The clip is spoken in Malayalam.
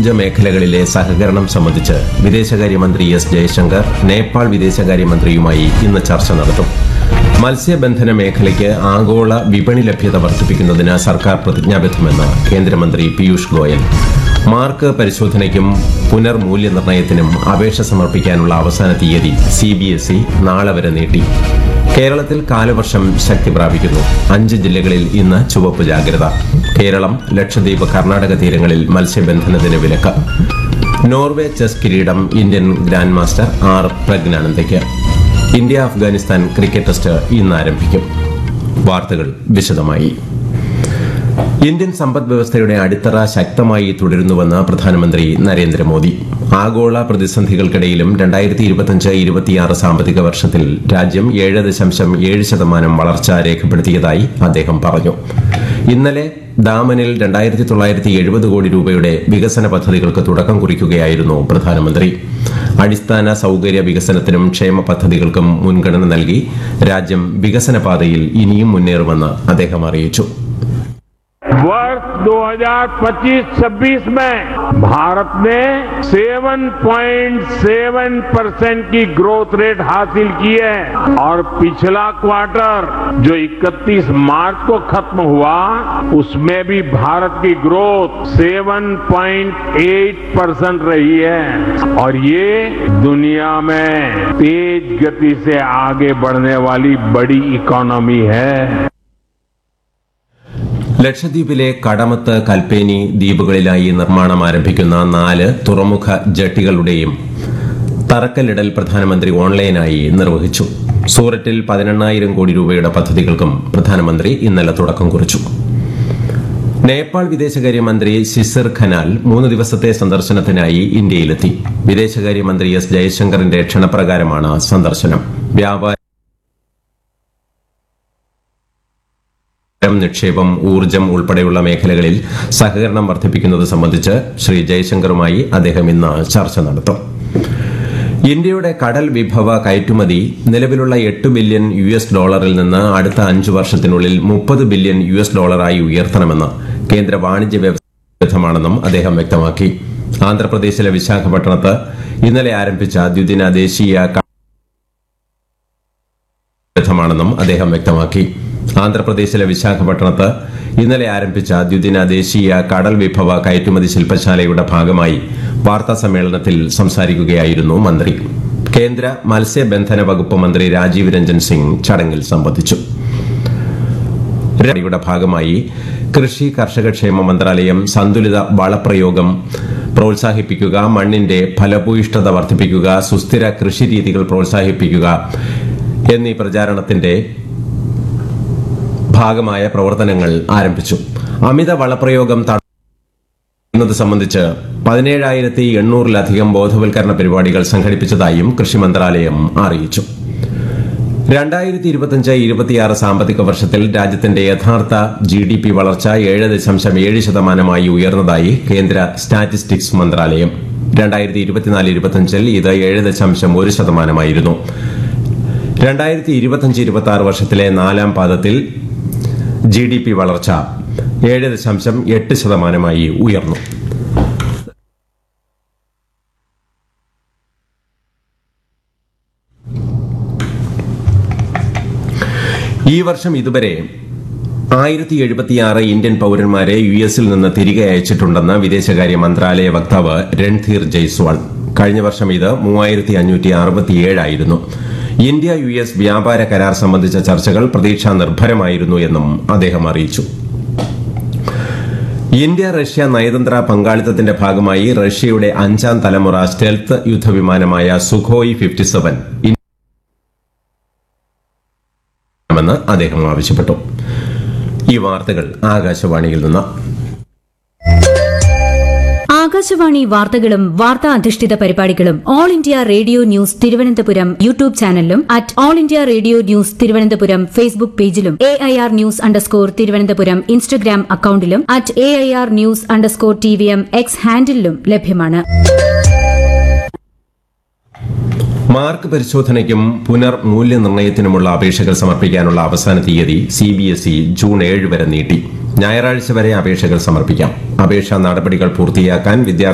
അഞ്ച് മേഖലകളിലെ സഹകരണം സംബന്ധിച്ച് വിദേശകാര്യമന്ത്രി എസ് ജയശങ്കർ നേപ്പാൾ വിദേശകാര്യമന്ത്രിയുമായി ഇന്ന് ചർച്ച നടത്തും മത്സ്യബന്ധന മേഖലയ്ക്ക് ആഗോള വിപണി ലഭ്യത വർദ്ധിപ്പിക്കുന്നതിന് സർക്കാർ പ്രതിജ്ഞാബദ്ധമെന്ന് കേന്ദ്രമന്ത്രി പീയൂഷ് ഗോയൽ മാർക്ക് പരിശോധനയ്ക്കും പുനർമൂല്യനിർണ്ണയത്തിനും അപേക്ഷ സമർപ്പിക്കാനുള്ള അവസാന തീയതി സി ബി എസ് ഇ നാളെ വരെ നീട്ടി കേരളത്തിൽ കാലവർഷം ശക്തി പ്രാപിക്കുന്നു അഞ്ച് ജില്ലകളിൽ ഇന്ന് ചുവപ്പ് ജാഗ്രത കേരളം ലക്ഷദ്വീപ് കർണാടക തീരങ്ങളിൽ മത്സ്യബന്ധനത്തിന് വിലക്ക് നോർവേ ചെസ് കിരീടം ഇന്ത്യൻ ഗ്രാൻഡ് മാസ്റ്റർ ആർ പ്രജ്ഞാനന്ദയ്ക്ക് ഇന്ത്യ അഫ്ഗാനിസ്ഥാൻ ക്രിക്കറ്റ് ടെസ്റ്റ് ഇന്ന് ആരംഭിക്കും വാർത്തകൾ വിശദമായി ഇന്ത്യൻ സമ്പദ് വ്യവസ്ഥയുടെ അടിത്തറ ശക്തമായി തുടരുന്നുവെന്ന് പ്രധാനമന്ത്രി നരേന്ദ്രമോദി ആഗോള പ്രതിസന്ധികൾക്കിടയിലും രണ്ടായിരത്തി ഇരുപത്തിയഞ്ച് ഇരുപത്തിയാറ് സാമ്പത്തിക വർഷത്തിൽ രാജ്യം ഏഴ് ദശാംശം ഏഴ് ശതമാനം വളർച്ച രേഖപ്പെടുത്തിയതായി അദ്ദേഹം പറഞ്ഞു ഇന്നലെ ദാമനിൽ രണ്ടായിരത്തി തൊള്ളായിരത്തി എഴുപത് കോടി രൂപയുടെ വികസന പദ്ധതികൾക്ക് തുടക്കം കുറിക്കുകയായിരുന്നു പ്രധാനമന്ത്രി അടിസ്ഥാന സൌകര്യ വികസനത്തിനും ക്ഷേമ പദ്ധതികൾക്കും മുൻഗണന നൽകി രാജ്യം വികസന പാതയിൽ ഇനിയും മുന്നേറുമെന്ന് അദ്ദേഹം അറിയിച്ചു वर्ष 2025-26 में भारत ने 7.7 परसेंट की ग्रोथ रेट हासिल की है और पिछला क्वार्टर जो 31 मार्च को खत्म हुआ उसमें भी भारत की ग्रोथ 7.8 परसेंट रही है और ये दुनिया में तेज गति से आगे बढ़ने वाली बड़ी इकोनॉमी है ലക്ഷദ്വീപിലെ കടമത്ത് കൽപ്പേനി ദ്വീപുകളിലായി നിർമ്മാണം ആരംഭിക്കുന്ന നാല് തുറമുഖ ജട്ടികളുടെയും തറക്കല്ലിടൽ പ്രധാനമന്ത്രി ഓൺലൈനായി നിർവഹിച്ചു സൂററ്റിൽ പതിനെണ്ണായിരം കോടി രൂപയുടെ പദ്ധതികൾക്കും പ്രധാനമന്ത്രി ഇന്നലെ തുടക്കം കുറിച്ചു നേപ്പാൾ വിദേശകാര്യമന്ത്രി ശിസിർ ഖനാൽ മൂന്ന് ദിവസത്തെ സന്ദർശനത്തിനായി ഇന്ത്യയിലെത്തി വിദേശകാര്യമന്ത്രി എസ് ജയശങ്കറിന്റെ ക്ഷണപ്രകാരമാണ് സന്ദർശനം വ്യാപാര നിക്ഷേപം ഊർജ്ജം ഉൾപ്പെടെയുള്ള മേഖലകളിൽ സഹകരണം വർദ്ധിപ്പിക്കുന്നത് സംബന്ധിച്ച് ശ്രീ ജയശങ്കറുമായി അദ്ദേഹം ഇന്ന് ചർച്ച നടത്തും ഇന്ത്യയുടെ കടൽ വിഭവ കയറ്റുമതി നിലവിലുള്ള എട്ട് ബില്യൺ യു എസ് ഡോളറിൽ നിന്ന് അടുത്ത അഞ്ചു വർഷത്തിനുള്ളിൽ മുപ്പത് ബില്യൺ യു എസ് ഡോളറായി ഉയർത്തണമെന്ന് കേന്ദ്ര വാണിജ്യ വ്യവസ്ഥമാണെന്നും അദ്ദേഹം വ്യക്തമാക്കി ആന്ധ്രാപ്രദേശിലെ വിശാഖപട്ടണത്ത് ഇന്നലെ ആരംഭിച്ച ദ്വിദിന ദേശീയ ാണെന്നും അദ്ദേഹം വ്യക്തമാക്കി ആന്ധ്രാപ്രദേശിലെ വിശാഖപട്ടണത്ത് ഇന്നലെ ആരംഭിച്ച ദ്വിദിന ദേശീയ കടൽ വിഭവ കയറ്റുമതി ശില്പശാലയുടെ ഭാഗമായി വാർത്താ സമ്മേളനത്തിൽ സംസാരിക്കുകയായിരുന്നു മന്ത്രി കേന്ദ്ര മത്സ്യബന്ധന വകുപ്പ് മന്ത്രി രാജീവ് രഞ്ജൻ സിംഗ് ചടങ്ങിൽ സംബന്ധിച്ചു പരിപാടിയുടെ ഭാഗമായി കൃഷി കർഷകക്ഷേമ മന്ത്രാലയം സന്തുലിത വളപ്രയോഗം പ്രോത്സാഹിപ്പിക്കുക മണ്ണിന്റെ ഫലഭൂയിഷ്ഠത വർദ്ധിപ്പിക്കുക സുസ്ഥിര കൃഷിരീതികൾ പ്രോത്സാഹിപ്പിക്കുക എന്നീ പ്രചാരണത്തിന്റെ ഭാഗമായ പ്രവർത്തനങ്ങൾ ആരംഭിച്ചു അമിത വളപ്രയോഗം തടയുന്നത് സംബന്ധിച്ച് പതിനേഴായിരത്തി എണ്ണൂറിലധികം ബോധവൽക്കരണ പരിപാടികൾ സംഘടിപ്പിച്ചതായും കൃഷി മന്ത്രാലയം അറിയിച്ചു രണ്ടായിരത്തി ഇരുപത്തിയഞ്ച് ഇരുപത്തിയാറ് സാമ്പത്തിക വർഷത്തിൽ രാജ്യത്തിന്റെ യഥാർത്ഥ ജി ഡി പി വളർച്ച ഏഴ് ദശാംശം ഏഴ് ശതമാനമായി ഉയർന്നതായി കേന്ദ്ര സ്റ്റാറ്റിസ്റ്റിക്സ് മന്ത്രാലയം രണ്ടായിരത്തി ഇരുപത്തിനാല് ഇരുപത്തിയഞ്ചിൽ ഇത് ഏഴ് ദശാംശം ഒരു ശതമാനമായിരുന്നു രണ്ടായിരത്തി ഇരുപത്തിയഞ്ച് ഇരുപത്തി ആറ് വർഷത്തിലെ നാലാം പാദത്തിൽ ജി ഡി പി വളർച്ച ഏഴ് ദശാംശം എട്ട് ശതമാനമായി ഉയർന്നു ഈ വർഷം ഇതുവരെ ആയിരത്തി എഴുപത്തിയാറ് ഇന്ത്യൻ പൌരന്മാരെ യു എസിൽ നിന്ന് തിരികെ അയച്ചിട്ടുണ്ടെന്ന് വിദേശകാര്യ മന്ത്രാലയ വക്താവ് രൺധീർ ജയ്സ്വാൾ കഴിഞ്ഞ വർഷം ഇത് മൂവായിരത്തി അഞ്ഞൂറ്റി അറുപത്തിയേഴായിരുന്നു ഇന്ത്യ യു എസ് വ്യാപാര കരാർ സംബന്ധിച്ച ചർച്ചകൾ പ്രതീക്ഷാ നിർഭരമായിരുന്നു എന്നും അദ്ദേഹം അറിയിച്ചു ഇന്ത്യ റഷ്യ നയതന്ത്ര പങ്കാളിത്തത്തിന്റെ ഭാഗമായി റഷ്യയുടെ അഞ്ചാം തലമുറ സ്റ്റെൽത്ത് യുദ്ധവിമാനമായ സുഖോയ് ഫിഫ്റ്റി സെവൻ മെന്ന് അദ്ദേഹം ആവശ്യപ്പെട്ടു ഈ വാർത്തകൾ ആകാശവാണിയിൽ നിന്ന് ആകാശവാണി വാർത്തകളും വാർത്താ അധിഷ്ഠിത പരിപാടികളും all India radio news Thiruvananthapuram YouTube ചാനലിലും at all India radio news Thiruvananthapuram Facebook പേജിലും A I R news underscore Thiruvananthapuram Instagram അക്കൌണ്ടിലും at A I R news underscore T V M X ഹാൻഡിലും ലഭ്യമാണ് മാർക്ക് പരിശോധനയ്ക്കും പുനർമൂല്യനിർണ്ണയത്തിനുമുള്ള അപേക്ഷകൾ സമർപ്പിക്കാനുള്ള അവസാന തീയതി C B S E June ഏഴ് വരെ നീട്ടി ഞായറാഴ്ച വരെ അപേക്ഷകൾ സമർപ്പിക്കാം അപേക്ഷാ നടപടികൾ പൂർത്തിയാക്കാൻ വിദ്യാർത്ഥി